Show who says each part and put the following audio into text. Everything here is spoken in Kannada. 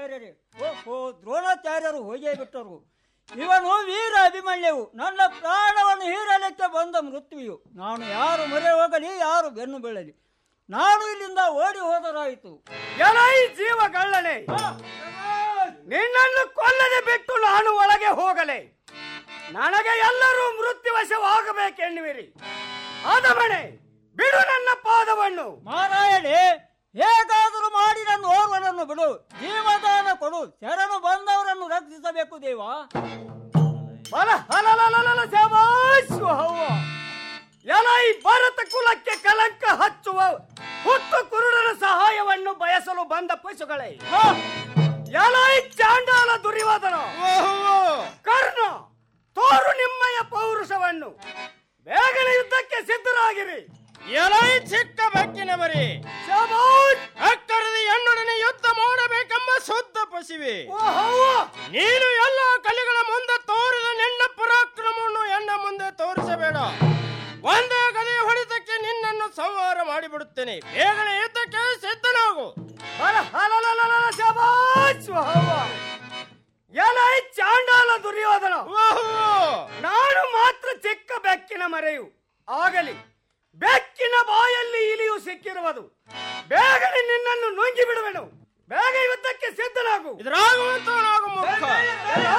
Speaker 1: ದ್ರೋಣಾಚಾರ್ಯರೇ ಓಹೋ ದ್ರೋಣಾಚಾರ್ಯರು ಹೋಗೇ ಬಿಟ್ಟರು ಇವನು ವೀರ ಅಭಿಮನ್ಯವು ನನ್ನ ಪ್ರಾಣವನ್ನು ಹೀರಲಿಕ್ಕೆ ಬಂದ ಮೃತ್ಯುವು ನಾನು ಯಾರು ಮೊರೆ ಹೋಗಲಿ ಯಾರು ಬೆನ್ನು ಬೀಳಲಿ ನಾನು ಇಲ್ಲಿಂದ ಓಡಿ ಹೋದರಾಯಿತು
Speaker 2: ಎಲೈ ಜೀವಗಳ್ಳನೆ ನಿನ್ನನ್ನು ಕೊಲ್ಲದೆ ಬಿಟ್ಟು ನಾನು ಒಳಗೆ ಹೋಗಲೆ ನನಗೆ ಎಲ್ಲರೂ ಮೃತ್ಯುವಶವಾಗಬೇಕೆನ್ನುವಿರಿ ಆದಮಣೆ ಬಿಡು ನನ್ನ ಪಾದವನ್ನು
Speaker 1: ಮಾರಾಯಣೆ ಹೇಗಾದರೂ ಮಾಡಿ ನನ್ನ ಓರ್ವನನ್ನು ಬಿಡು ಜೀವದಾನ ಕೊಡು ಶರಣು ಬಂದವರನ್ನು ರಕ್ಷಿಸಬೇಕು ದೇವಾ
Speaker 2: ಬಲ ಹಲಲಲಲಲ ಶಬಾಷ್ ಹವ್ವ. ಎಲೈ ಭರತ ಕುಲಕ್ಕೆ ಕಲಂಕ ಹಚ್ಚುವ ಹುಟ್ಟು ಕುರುಡನ ಸಹಾಯವನ್ನು ಬಯಸಲು ಬಂದ ಪಶುಗಳೇ ಎಲೈ ಚಾಂಡಾಲ ದುರ್ಯೋಧನ ಕರ್ಣ ತೋರು ನಿಮ್ಮಯ ಪೌರುಷವನ್ನು ಬೇಗನೆ ಯುದ್ಧಕ್ಕೆ ಸಿದ್ಧರಾಗಿರಿ
Speaker 3: ಎಲೈ ಚಿಕ್ಕ ಬೆಕ್ಕಿನ ಮರಿ
Speaker 2: ಶಬಾಷ್
Speaker 3: ಅಕ್ಕರದ ಹೆಣ್ಣೊಡನೆ ಯುದ್ಧ ಮಾಡಬೇಕೆಂಬ ಶುದ್ಧ ಪಶುವೆ
Speaker 2: ಓ ಹವ್ವ.
Speaker 3: ನೀನು ಎಲ್ಲ ಕಲಿಗಳ ಮುಂದೆ ತೋರಿದ ನಿನ್ನ ಪರಾಕ್ರಮವನ್ನು ಎನ್ನ ಮುಂದೆ ತೋರಿಸಬೇಡ ಒಂದೇ ಗದೆ ಹೊಡೆತಕ್ಕೆ ನಿನ್ನನ್ನು ಸಂಹಾರ ಮಾಡಿಬಿಡುತ್ತೇನೆ ಬೇಗನೆ ಯುದ್ಧಕ್ಕೆ ಸಿದ್ಧನಾಗು
Speaker 2: ಬಲ ಹಲಲಲಲಲ ಶಬಾಷ್ ಹವ್ವ. ಎಲೈ ಚಾಂಡಾಲ ದುರ್ಯೋಧನ ನಾನು ಮಾತ್ರ ಚಿಕ್ಕ ಬೆಕ್ಕಿನ ಮರೆಯು ಆಗಲಿ ಬೆಕ್ಕಿನ ಬಾಯಲ್ಲಿ ಇಲಿಯು ಸಿಕ್ಕಿರುವುದು ಬೇಗನೆ ನಿನ್ನನ್ನು ನುಂಗಿ ಬಿಡುವೆನು ಬೇಗ ಯುದ್ಧಕ್ಕೆ ಸಿದ್ಧನಾಗು
Speaker 3: ಇದ್ರಾಗುವಂತ ನಾವು ಮುಖ